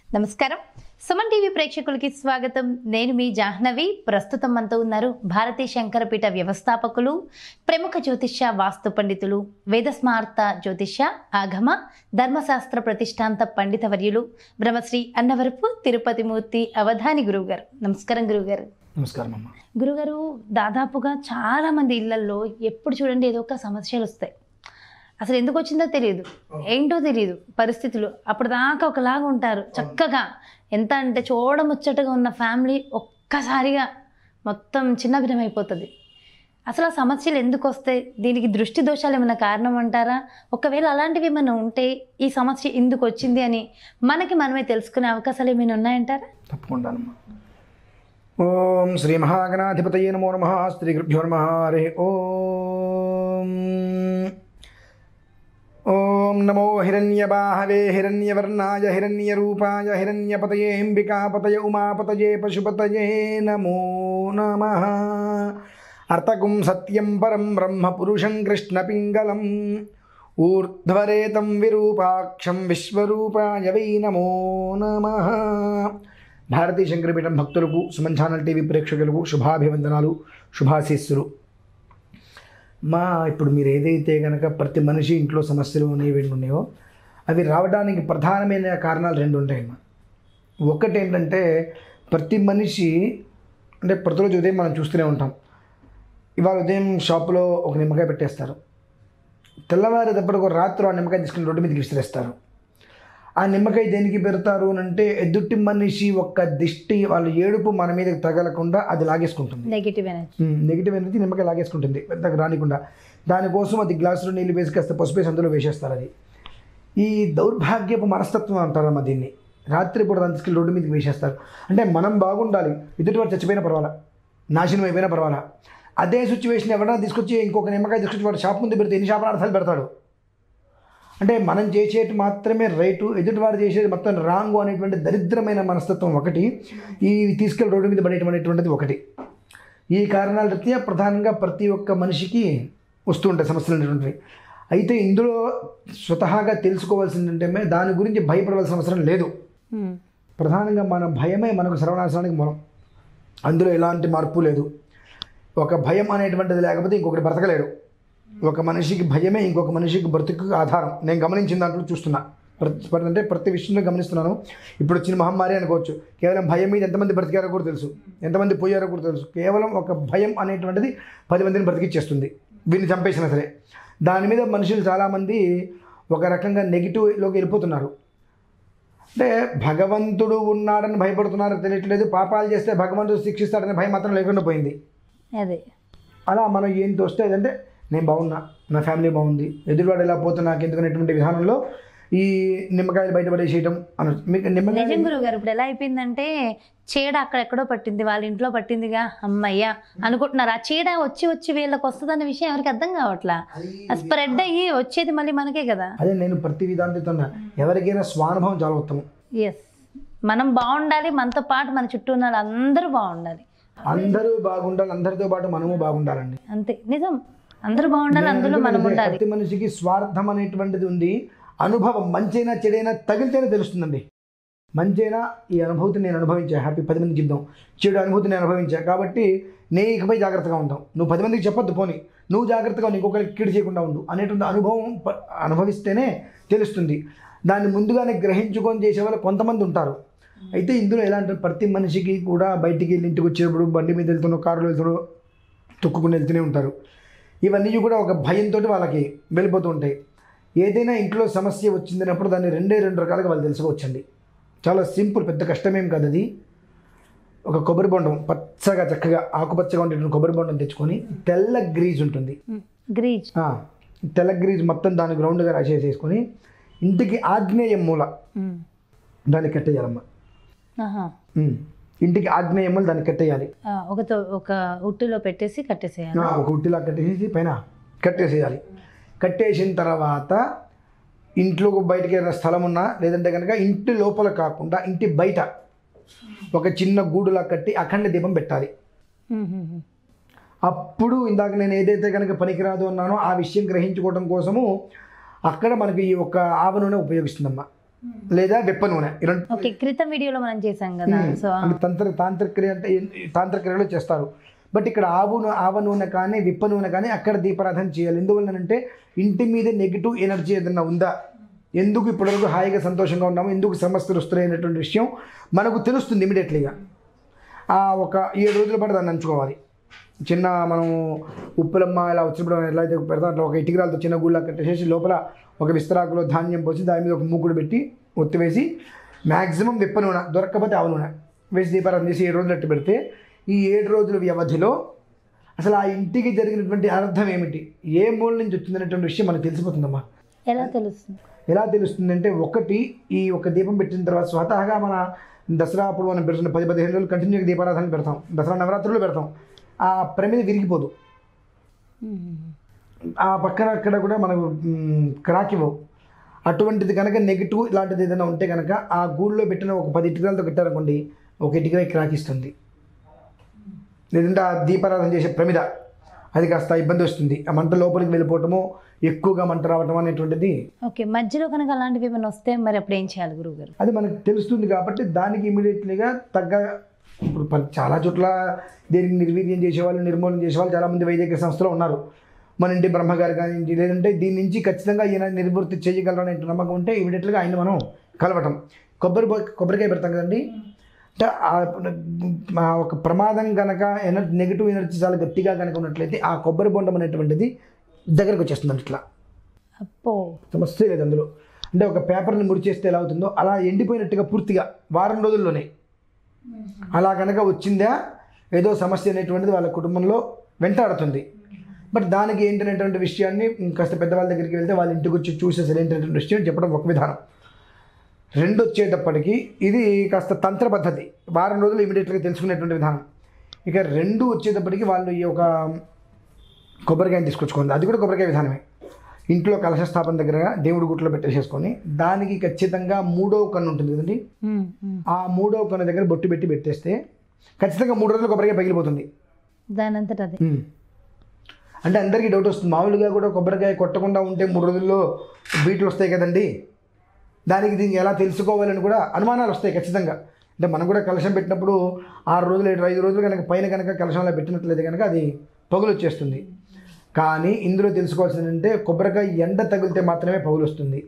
నమస్కారం సుమన్ టీవీ ప్రేక్షకులకి స్వాగతం నేను మీ జాహ్నవి ప్రస్తుతం మనతో ఉన్నారు భారతీ శంకరపీఠ వ్యవస్థాపకులు ప్రముఖ జ్యోతిష్య వాస్తు పండితులు వేదస్మార్త జ్యోతిష్య ఆగమ ధర్మశాస్త్ర ప్రతిష్టాంత పండిత వర్యులు బ్రహ్మశ్రీ అన్నవరపు తిరుపతి మూర్తి అవధాని గురువుగారు నమస్కారం గురువుగారు నమస్కారం అమ్మ గురుగారు దాదాపుగా చాలా మంది ఇళ్లల్లో ఎప్పుడు చూడండి ఏదో ఒక సమస్యలు వస్తాయి అసలు ఎందుకు వచ్చిందో తెలియదు ఏంటో తెలియదు పరిస్థితులు అప్పుడు దాకా ఒకలాగా ఉంటారు చక్కగా ఎంత అంటే చూడముచ్చటగా ఉన్న ఫ్యామిలీ ఒక్కసారిగా మొత్తం చిన్నభిన్నమైపోతుంది అసలు ఆ సమస్యలు ఎందుకు వస్తాయి దీనికి దృష్టి దోషాలు ఏమైనా కారణం అంటారా ఒకవేళ అలాంటివి ఏమైనా ఉంటే ఈ సమస్య ఎందుకు వచ్చింది అని మనకి మనమే తెలుసుకునే అవకాశాలు ఏమైనా ఉన్నాయంటారా తప్పకుండానమ్మా ఓం శ్రీ మహాగణాధిపతయే నమో నమ శ్రీ గురుభ్యో నమ హరి ఓం ఓం నమో హిరణ్యబాహవే హిరణ్యవర్ణాయ హిరణ్యరూపాయ హిరణ్యపతయే అంబికాపతయ ఉమాపతయే పశుపతయే నమో నమ అర్తకుం సత్యం పరం బ్రహ్మ పురుషం కృష్ణపింగళం ఊర్ధ్వరేతం విరూపాక్షం విశ్వరూపాయ వై నమో నమః భారతీ శంకరపీఠం భక్తులకు సుమన్ ఛానల్ టీవీ ప్రేక్షకులకు శుభాభివందనాలు శుభాశీస్సులు మా ఇప్పుడు మీరు ఏదైతే కనుక ప్రతి మనిషి ఇంట్లో సమస్యలు అనేవి ఉన్నాయో అవి రావడానికి ప్రధానమైన కారణాలు రెండు ఉంటాయమ్మా ఒకటి ఏంటంటే ప్రతి మనిషి అంటే ప్రతిరోజు ఉదయం మనం చూస్తూనే ఉంటాం ఇవాళ ఉదయం షాపులో ఒక నిమ్మకాయ పెట్టేస్తారు తెల్లవారి దెబ్బలకు రాత్రి ఆ నిమ్మకాయ తీసుకుని రోడ్డు మీదకి విసిరేస్తారు ఆ నిమ్మకాయ దేనికి పెడతారు అని అంటే ఎదుటి మనిషి ఒక్క దిష్టి వాళ్ళ ఏడుపు మన మీదకి తగలకుండా అది లాగేసుకుంటుంది నెగిటివ్ ఎనర్జీ నెగిటివ్ ఎనర్జీ నిమ్మకాయ లాగేసుకుంటుంది పెద్దగా రానికుండా దానికోసం అది గ్లాసులో నీళ్ళు వేసి కాస్త పసుపు వేసి అందులో వేసేస్తారు అది ఈ దౌర్భాగ్యపు మనస్తత్వం అంటారమ్మా దీన్ని రాత్రి పూట దాన్ని తీసుకెళ్ళి రోడ్డు మీదకి వేసేస్తారు అంటే మనం బాగుండాలి ఎదుటివాడు చచ్చిపోయినా పర్వాలా నాశనం అయిపోయినా పర్వాలా అదే సిచ్యువేషన్ ఎవరైనా తీసుకొచ్చి ఇంకొక నిమ్మకాయ తీసుకొచ్చి వాడు షాప్ ముందు పెడితే ఎన్ని షాపులు అర్థాలు పెడతాడు అంటే మనం చేసేది మాత్రమే రైటు ఎదుటివాడు చేసేది మొత్తం రాంగ్ అనేటువంటి దరిద్రమైన మనస్తత్వం ఒకటి ఈ తీసుకెళ్ళి రోడ్డు మీద పడేటువంటిది ఒకటి ఈ కారణాల రీత్యా ప్రధానంగా ప్రతి ఒక్క మనిషికి వస్తూ ఉంటాయి సమస్యలు అనేటువంటివి అయితే ఇందులో స్వతహాగా తెలుసుకోవాల్సింది ఏంటంటే దాని గురించి భయపడవలసిన అవసరం లేదు ప్రధానంగా మన భయమే మనకు సర్వనాశనానికి మూలం అందులో ఎలాంటి మార్పు లేదు ఒక భయం అనేటువంటిది లేకపోతే ఇంకొకటి బ్రతకలేడు ఒక మనిషికి భయమే ఇంకొక మనిషికి బ్రతుకు ఆధారం నేను గమనించిన దాంట్లో చూస్తున్నా ప్రతి ప్రతి- అంటే ప్రతి విషయంలో గమనిస్తున్నాను ఇప్పుడు వచ్చిన మహమ్మారి అనుకోవచ్చు కేవలం భయం మీద ఎంతమంది బ్రతికారో కూడా తెలుసు ఎంతమంది పోయారో కూడా తెలుసు కేవలం ఒక భయం అనేటువంటిది పది మందిని బ్రతికిచ్చేస్తుంది వీరిని చంపేసినా సరే దాని మీద మనుషులు చాలామంది ఒక రకంగా నెగిటివ్లోకి వెళ్ళిపోతున్నారు అంటే భగవంతుడు ఉన్నాడని భయపడుతున్నారు తెలియట్లేదు పాపాలు చేస్తే భగవంతుడు శిక్షిస్తాడని భయం మాత్రం లేకుండా పోయింది అదే అలా మనం ఏంటి వస్తే అంటే నేను బాగున్నా నా ఫ్యామిలీ బాగుంది ఎదురువాడు ఎలా పోతే నాకు ఎందుకనేటువంటి విధానంలో ఈ నిమ్మకాయలు బయటపడేసేయటం అన మీకు నిమ్మకాయ నిజం గురువు గారు ఇప్పుడు ఎలా అయిపోయిందంటే చీడ అక్కడెక్కడో పట్టింది వాళ్ళ ఇంట్లో పట్టిందిగా అమ్మయ్యా అనుకుంటున్నారు ఆ చీడ వచ్చి వచ్చి వీళ్ళకి వస్తుందన్న విషయం ఎవరికి అర్థం కావట్లా స్ప్రెడ్ అయ్యి వచ్చేది మళ్ళీ మనకే కదా అదే నేను ప్రతి విధాంతో ఎవరికైనా స్వానుభవం చాలా ఉత్తమం ఎస్ మనం బాగుండాలి మనతో పాటు మన చుట్టూ ఉన్న అందరూ బాగుండాలి అందరూ బాగుండాలి అందరితో పాటు మనము బాగుండాలండి అంతే నిజం అందరూ బాగుండాలి అందులో మనం ఎందుకంటే ఉండాలి ప్రతి మనిషికి స్వార్థం అనేటువంటిది ఉంది అనుభవం మంచైనా చెడైనా తగిలితేనే తెలుస్తుందండి మంచైనా ఈ అనుభూతిని నేను అనుభవించా హ్యాపీ పది మందికి చెప్దాం చెడు అనుభూతిని నేను అనుభవించా కాబట్టి నేను ఇకపై జాగ్రత్తగా ఉంటాం నువ్వు పది మందికి చెప్పొద్దు పోని నువ్వు జాగ్రత్తగా ఉండు, ఇంకొకరికి కీడు చేయకుండా ఉండు అనేటువంటి అనుభవం ప- అనుభవిస్తేనే తెలుస్తుంది దాన్ని ముందుగానే గ్రహించుకొని చేసే వాళ్ళు కొంతమంది ఉంటారు అయితే ఇందులో ఎలా అంటే ప్రతి మనిషికి కూడా బయటికి వెళ్ళి ఇంటికి వచ్చేటప్పుడు బండి మీద వెళ్తున్నావు కారులో వెళ్తున్నావు తొక్కుకుని వెళ్తూనే ఉంటారు ఇవన్నీ కూడా ఒక భయంతో వాళ్ళకి వెళ్ళిపోతూ ఉంటాయి ఏదైనా ఇంట్లో సమస్య వచ్చిందన్నప్పుడు దాన్ని రెండే రెండు రకాలుగా వాళ్ళు తెలుసుకోవచ్చండి చాలా సింపుల్ పెద్ద కష్టమేం కాదు అది ఒక కొబ్బరి బొండం పచ్చగా చక్కగా ఆకుపచ్చగా ఉండేటువంటి కొబ్బరి బొండం తెచ్చుకొని తెల్ల గ్రీజ్ ఉంటుంది గ్రీజ్ ఆ, తెల్ల గ్రీజ్ మొత్తం దాని గ్రౌండ్గా రాసేసేసుకొని ఇంటికి ఆగ్నేయ మూల దాన్ని కట్టేయాలమ్మ ఆహా ఉమ్. ఇంటికి ఆగ్నేయ మూల దాన్ని కట్టేయాలి ఆ, ఒక తో- ఒక ఉట్టులో పెట్టేసి కట్టేసేయాలి ఆ, ఒక ఉట్టిలా కట్టేసి పైన కట్టేసేయాలి కట్టేసిన తర్వాత ఇంట్లో బయటకి ఏదైనా స్థలం ఉన్నా లేదంటే కనుక ఇంటి లోపల కాకుండా ఇంటి బయట ఒక చిన్న గూడులా కట్టి అఖండ దీపం పెట్టాలి ఉమ్, ఉమ్, ఉమ్. అప్పుడు ఇందాక నేను ఏదైతే కనుక పనికిరాదు అన్నానో ఆ విషయం గ్రహించుకోవడం కోసము అక్కడ మనకి ఈ ఒక్క ఆవ నూనె ఉపయోగిస్తుందమ్మా లేదా వెప్ప నూనె ఈ రెండు ఓకే క్రితం వీడియోలో మనం చేసాం కదా సో అంటే తంత్ర తాంత్రిక్రియ అంటే ఏం- తాంత్రిక్రియలో చేస్తారు బట్ ఇక్కడ ఆవు నూ- ఆవ నూనె కానీ విప్ప నూనె కానీ అక్కడ దీపారాధన చేయాలి ఎందువల్లనంటే ఇంటి మీద నెగిటివ్ ఎనర్జీ ఏదైనా ఉందా ఎందుకు ఇప్పటివరకు హాయిగా సంతోషంగా ఉన్నాము ఎందుకు సమస్యలు వస్తున్నాయి అనేటువంటి విషయం మనకు తెలుస్తుంది ఇమీడియట్లీగా ఆ ఒక ఏడు రోజుల పాటు దాన్ని నంచుకోవాలి చిన్న మనం ఉప్పులమ్మ ఇలా వచ్చినప్పుడు మనం ఎలా అయితే పెడతాం అట్లా ఒక ఇటుకరాలతో చిన్న గుళ్ళ కట్టేసేసి లోపల ఒక విస్తరాకులో ధాన్యం పోసి దాని మీద ఒక మూకుడు పెట్టి ఒత్తివేసి మ్యాక్సిమం విప్ప నూనె దొరకకపోతే ఆవు నూనె వేసి దీపారాధన చేసి ఏడు రోజులు అట్టు పెడితే ఈ ఏడు రోజుల వ్యవధిలో అసలు ఆ ఇంటికి జరిగినటువంటి అర్థం ఏమిటి ఏ మూల నుంచి వచ్చిందనేటువంటి విషయం మనకు తెలిసిపోతుందమ్మా ఎలా తెలుస్తుంది ఎలా తెలుస్తుందంటే ఒకటి ఈ ఒక దీపం పెట్టిన తర్వాత స్వతహాగా మన దసరా అప్పుడు మనం పెడుతున్న పది పదిహేను రోజులు కంటిన్యూగా దీపారాధన పెడతాం దసరా నవరాత్రులు పెడతాం ఆ ప్రమిద విరిగిపోదు ఆ పక్కన అక్కడ కూడా మనకు మ్, క్రాక్ ఇవ్వవు అటువంటిది కనుక నెగిటివ్ ఇలాంటిది ఏదైనా ఉంటే కనుక ఆ గూడులో పెట్టిన ఒక పది ఇటుకలతో పెట్టారనుకోండి ఒక ఇటుక క్రాక్ ఇస్తుంది లేదంటే ఆ దీపారాధన చేసే ప్రమిద అది కాస్త ఇబ్బంది వస్తుంది ఆ మంట లోపలికి వెళ్ళిపోవటము ఎక్కువగా మంట రావటం అనేటువంటిది ఓకే మధ్యలో కనుక అలాంటివి ఏమైనా వస్తే మరి అప్పుడు ఏం చేయాలి గురువు గారు అది మనకు తెలుస్తుంది కాబట్టి దానికి ఇమీడియట్లీగా తగ్గ ఇప్పుడు ప- చాలా చోట్ల దీనికి నిర్వీర్యం చేసేవాళ్ళు నిర్మూలన చేసేవాళ్ళు చాలామంది వైద్య సంస్థలో ఉన్నారు మన ఇంటి బ్రహ్మగారు కానివ్వండి లేదంటే దీని నుంచి ఖచ్చితంగా ఈయన నిర్వృత్తి చేయగలరు అనే నమ్మకం ఉంటే ఇమీడియట్గా ఆయన మనం కలవటం కొబ్బరి బొ- కొబ్బరికాయ పెడతాం కదండి అంటే ఆ ఆ ఒక ప్రమాదం కనుక ఎనర్జీ నెగిటివ్ ఎనర్జీ చాలా గట్టిగా కనుక ఉన్నట్లయితే ఆ కొబ్బరి బొండం అనేటువంటిది దగ్గరకు వచ్చేస్తుంది ఇట్లా అప్పో సమస్య లేదు అందులో అంటే ఒక పేపర్ని ముడిచేస్తే ఎలా అవుతుందో అలా ఎండిపోయినట్టుగా పూర్తిగా వారం రోజుల్లోనే అలా కనుక వచ్చిందా ఏదో సమస్య అనేటువంటిది వాళ్ళ కుటుంబంలో వెంటాడుతుంది బట్ దానికి ఏంటనేటువంటి విషయాన్ని కాస్త పెద్దవాళ్ళ దగ్గరికి వెళ్తే వాళ్ళ ఇంటికి వచ్చి చూసేసి ఏంటనేటువంటి విషయం చెప్పడం ఒక విధానం రెండు వచ్చేటప్పటికి ఇది కాస్త తంత్ర పద్ధతి వారం రోజులు ఇమీడియట్గా తెలుసుకునేటువంటి విధానం ఇక రెండు వచ్చేటప్పటికి వాళ్ళు ఈ ఒక కొబ్బరికాయని తీసుకొచ్చుకోండి అది కూడా కొబ్బరికాయ విధానమే ఇంట్లో కలశ స్థాపన దగ్గర దేవుడి గుట్లో పెట్టేసేసుకొని దానికి ఖచ్చితంగా మూడో కన్ను ఉంటుంది కదండి ఉమ్, ఉమ్. ఆ మూడో కన్ను దగ్గర బొట్టు పెట్టి పెట్టేస్తే ఖచ్చితంగా మూడు రోజులు కొబ్బరికాయ పగిలిపోతుంది దాని అంతట అదే ఉమ్. అంటే అందరికీ డౌట్ వస్తుంది మామూలుగా కూడా కొబ్బరికాయ కొట్టకుండా ఉంటే మూడు రోజుల్లో బీట్లు వస్తాయి కదండి దానికి దీన్ని ఎలా తెలుసుకోవాలని కూడా అనుమానాలు వస్తాయి ఖచ్చితంగా అంటే మనం కూడా కలశం పెట్టినప్పుడు ఆరు రోజులు ఏడు ఐదు రోజులు కనుక పైన కనుక కలశంలో పెట్టినట్లయితే కనుక అది పగులు వచ్చేస్తుంది కానీ ఇందులో తెలుసుకోవాల్సింది అంటే కొబ్బరికాయ ఎండ తగిలితే మాత్రమే పగులు వస్తుంది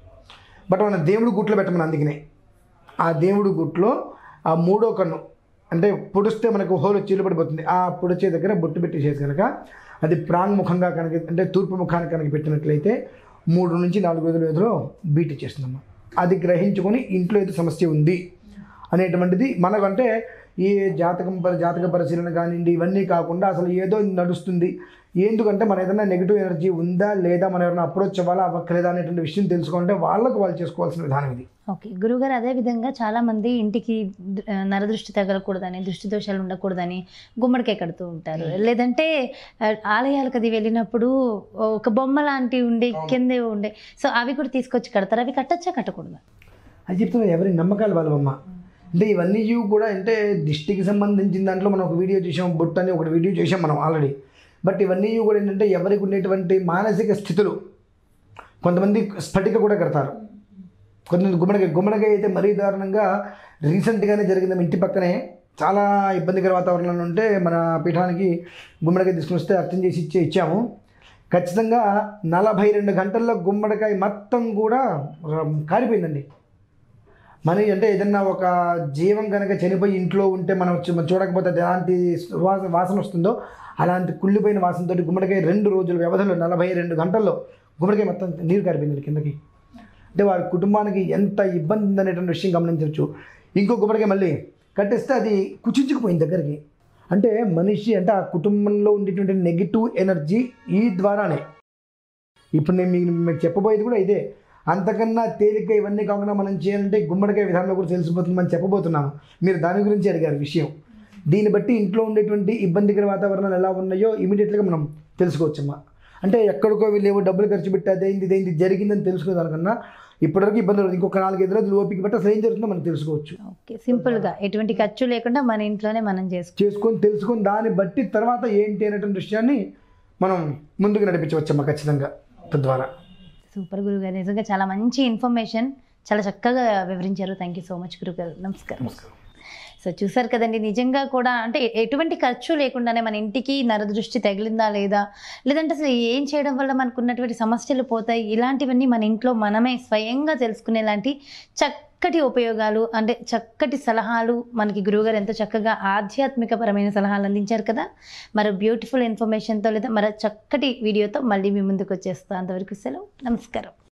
బట్ మన దేవుడు గుట్లో పెట్టమని అందుకనే ఆ దేవుడు గుట్లో ఆ మూడో కన్ను అంటే పొడిస్తే మనకు హోల్ వచ్చి పడిపోతుంది ఆ పొడిచే దగ్గర బొట్టు పెట్టేసేసి కనుక అది ప్రాంగ్ముఖంగా కనుక అంటే తూర్పు ముఖానికి కనుక పెట్టినట్లయితే మూడు నుంచి నాలుగు రోజుల వ్యవధిలో బీట్ ఇచ్చేస్తుందమ్మా అది గ్రహించుకొని ఇంట్లో ఏదో సమస్య ఉంది అనేటువంటిది మనకంటే ఈ జాతకం పరి- జాతక పరిశీలన కానివ్వండి ఇవన్నీ కాకుండా అసలు ఏదో నడుస్తుంది ఎందుకంటే మన ఏదైనా నెగిటివ్ ఎనర్జీ ఉందా లేదా మనం ఎవరైనా అప్రోచ్ అవ్వాలా అవ్వక్కలేదా అనేటువంటి విషయం తెలుసుకుంటే వాళ్ళకు వాళ్ళు చేసుకోవాల్సిన విధానం ఇది ఓకే గురుగారు అదే విధంగా చాలా మంది ఇంటికి ద- ఆ, నరదృష్టి తగలకూడదని దృష్టి దోషాలు ఉండకూడదని గుమ్మడికాయ కడుతూ ఉంటారు లేదంటే ఆ, ఆలయాలకు అది వెళ్ళినప్పుడు ఒక బొమ్మ లాంటివి ఉండి కింద ఉండే సో అవి కూడా తీసుకొచ్చి కడతారు అవి కట్టచ్చా కట్టకూడదా అది చెప్తున్నా ఎవరి నమ్మకాలు వాళ్ళవమ్మ అంటే ఇవన్నీ ఇవి కూడా అంటే దిష్టికి సంబంధించిన దాంట్లో మనం ఒక వీడియో చేసాం బొట్టు అని ఒకటి వీడియో చేసాం మనం ఆల్రెడీ బట్ ఇవన్నీ ఇవి కూడా ఏంటంటే ఎవరికి ఉండేటువంటి మానసిక స్థితులు కొంతమంది స్ఫటిక కూడా కడతారు కొంతమంది గుమ్మడికాయ గుమ్మడికాయ అయితే మరీ దారుణంగా రీసెంట్గానే జరిగింది మా ఇంటి పక్కనే చాలా ఇబ్బందికర వాతావరణంలో ఉంటే మన పీఠానికి గుమ్మడికాయ తీసుకుని వస్తే అర్థం చేసి ఇచ్చే ఇచ్చాము ఖచ్చితంగా నలభై రెండు గంటల్లో గుమ్మడికాయ మొత్తం కూడా ర- కారిపోయిందండి మన అంటే ఏదన్నా ఒక జీవం కనుక చనిపోయి ఇంట్లో ఉంటే మనం చూ- మనం చూడకపోతే అది ఎలాంటి వాస వాసన వస్తుందో అలాంటి కుళ్ళిపోయిన వాసనతో గుమ్మడికాయ రెండు రోజుల వ్యవధిలో నలభై రెండు గంటల్లో గుమ్మడికాయ మొత్తం నీరు కారిపోయింది కిందకి అంటే వారి కుటుంబానికి ఎంత ఇబ్బంది ఉందనేటువంటి విషయం గమనించవచ్చు ఇంకో గుమ్మడికాయ మళ్ళీ కట్టేస్తే అది కుచించుకుపోయింది దగ్గరికి అంటే మనిషి అంటే ఆ కుటుంబంలో ఉండేటువంటి నెగిటివ్ ఎనర్జీ ఈ ద్వారానే ఇప్పుడు నేను మీకు మీకు చెప్పబోయేది కూడా ఇదే అంతకన్నా తేలిగ్గా ఇవన్నీ కాకుండా మనం చేయాలంటే గుమ్మడికాయ విధానంలో కూడా తెలిసిపోతుందని చెప్పబోతున్నాను మీరు దాని గురించి అడిగారు విషయం దీన్ని బట్టి ఇంట్లో ఉండేటువంటి ఇబ్బందికర వాతావరణాలు ఎలా ఉన్నాయో ఇమీడియట్గా మనం తెలుసుకోవచ్చమ్మా అంటే ఎక్కడికో వెళ్ళేవో డబ్బులు ఖర్చు పెట్టి అదేంది ఇదేంది జరిగిందని తెలుసుకునే దానికన్నా ఇప్పటివరకు ఇబ్బంది లేదు ఇంకొక నాలుగైదు రోజులు ఓపిక బట్టి అసలు ఏం జరుగుతుందో మనం తెలుసుకోవచ్చు ఓకే సింపుల్గా ఎటువంటి ఖర్చు లేకుండా మన ఇంట్లోనే మనం చేసుకో చేసుకొని తెలుసుకొని దాన్ని బట్టి తర్వాత ఏంటి అనేటువంటి విషయాన్ని మనం ముందుకు నడిపించవచ్చమ్మా ఖచ్చితంగా తద్వారా సూపర్ గురుగారు నిజంగా చాలా మంచి ఇన్ఫర్మేషన్ చాలా చక్కగా వివరించారు థ్యాంక్ యూ సో మచ్ గురుగారు నమస్కారం నమస్కారం సో చూసారు కదండి నిజంగా కూడా అంటే ఎటువంటి ఖర్చు లేకుండానే మన ఇంటికి నరదృష్టి తగిలిందా లేదా లేదంటే అసలు ఏం చేయడం వల్ల మనకు ఉన్నటువంటి సమస్యలు పోతాయి ఇలాంటివన్నీ మన ఇంట్లో మనమే స్వయంగా తెలుసుకునేలాంటి చక్కటి ఉపయోగాలు అంటే చక్కటి సలహాలు మనకి గురువుగారు ఎంతో చక్కగా ఆధ్యాత్మికపరమైన సలహాలు అందించారు కదా మరో బ్యూటిఫుల్ ఇన్ఫర్మేషన్తో లేదా మరో చక్కటి వీడియోతో మళ్ళీ మీ ముందుకు వచ్చేస్తాను అంతవరకు సెలవు నమస్కారం